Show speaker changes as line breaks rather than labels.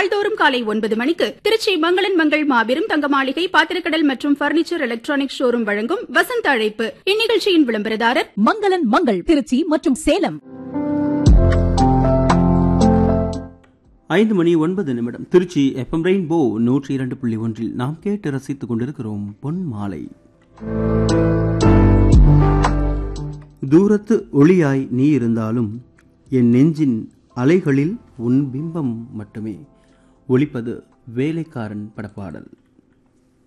நாள்தோறும் காலை ஒன்பது மணிக்கு திருச்சி மங்களன் மங்கள் மாபெரும் தங்க மாளிகை பாத்திரக்கடல் மற்றும் பர்னிச்சர் எலக்ட்ரானிக் ஷோரூம் வழங்கும் வசந்த அழைப்பு இந்நிகழ்ச்சியின் விளம்பரதாரர்
மங்களன் மங்கள் திருச்சி மற்றும் சேலம்
ஐந்து மணி ஒன்பது நிமிடம் திருச்சி எஃப்எம் ரெயின்போ நூற்றி இரண்டு புள்ளி ஒன்றில் நாம் கேட்டு ரசித்துக் கொண்டிருக்கிறோம் பொன் மாலை தூரத்து ஒளியாய் நீ இருந்தாலும் என் நெஞ்சின் அலைகளில் உன் பிம்பம் மட்டுமே ஒலிப்பது வேலைக்காரன் படப்பாடல்